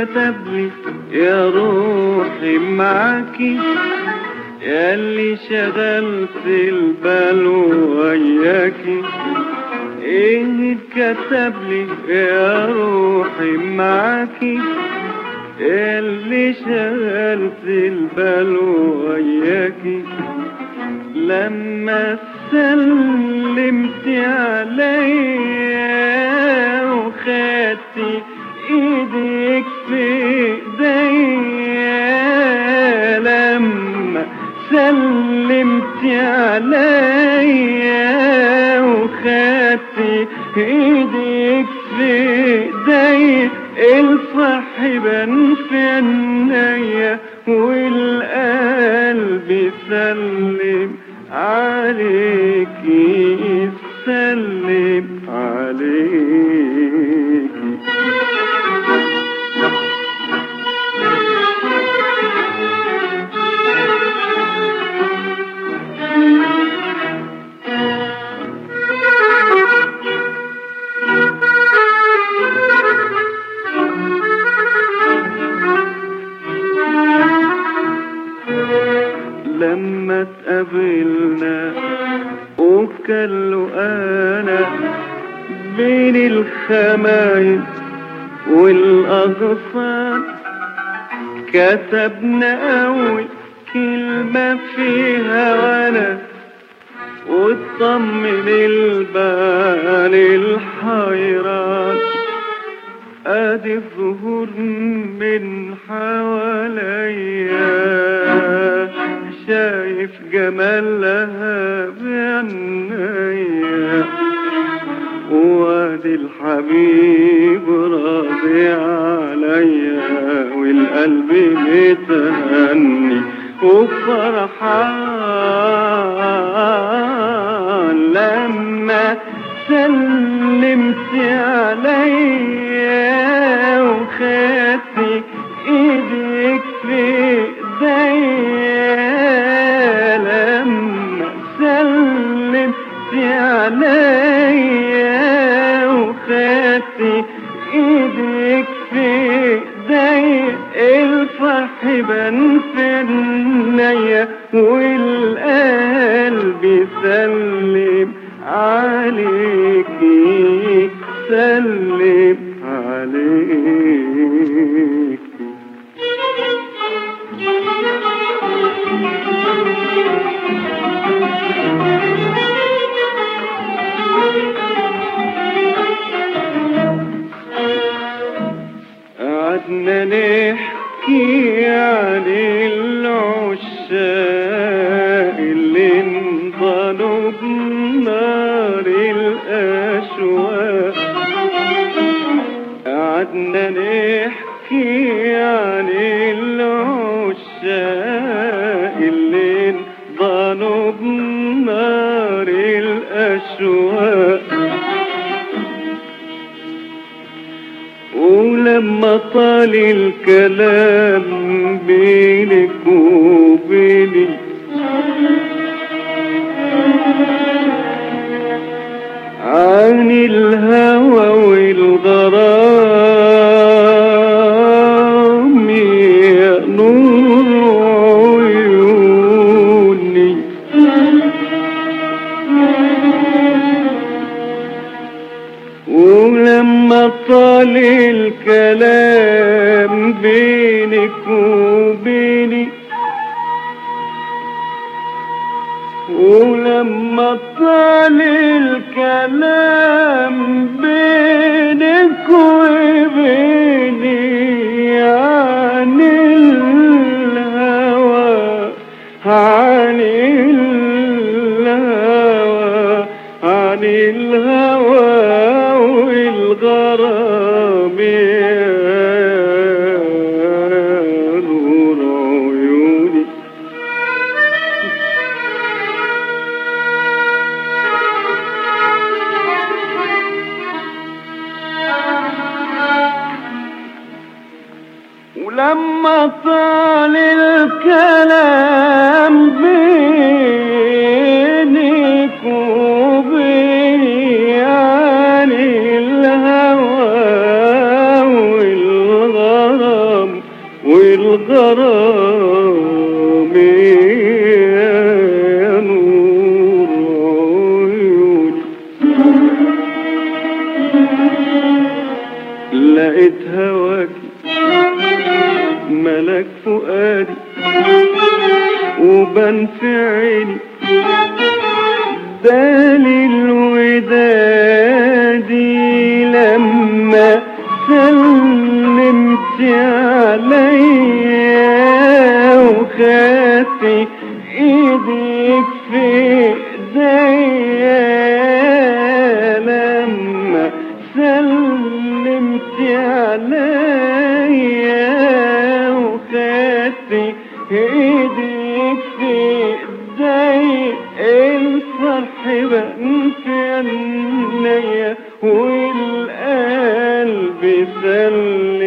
كتب لي يا روحي معاكي يا اللي شغلت البال وياكي ايه كتب لي يا روحي معاكي يا اللي شغلت البال وياكي لما سلمت عليا وخدتي ايدك في ايديا لما سلمت عليا وخدتي ايدك في ايديا الفرح بان في عينيا والقلب سلم عليكي سلم عليكي لما اتقابلنا وكلوا انا بين الخمايل والاغصان كتبنا اول كلمة فيها وانا وطمن البال الحيران ادي الظهور من حواليا شايف جمالها بعينيا وادي الحبيب راضي عليا والقلب متهني وفرحان لما سلمت عليا وخدتي ايدك في ايديا لما سلمت عليا وخدتي ايدك في ايديا الفرح بان في عينيا والقلب سلم عليكي سلم عليكي قعدنا نحكي عن العشاق اللي انضلوا بنار الأشواق قعدنا نحكي عن العشاق اللي انضلوا بنار الأشواق ولما طال الكلام بينك وبيني عن الهوى والغرام يا نور عيوني ولما طال الكلام بينك وبيني ولما طال الكلام بينك وبيني عن الهوى عن الهوى عن الهوى والغرام يا نور عيوني ولما طال الكلام بينك وبيني عن الهوى والغرام بالي الودادي لما سلمت عليا وخدت ايدك في ايديا لما سلمت عليا وخدت ايدك في ايديا الفرح بان في عينيا والقلب سلم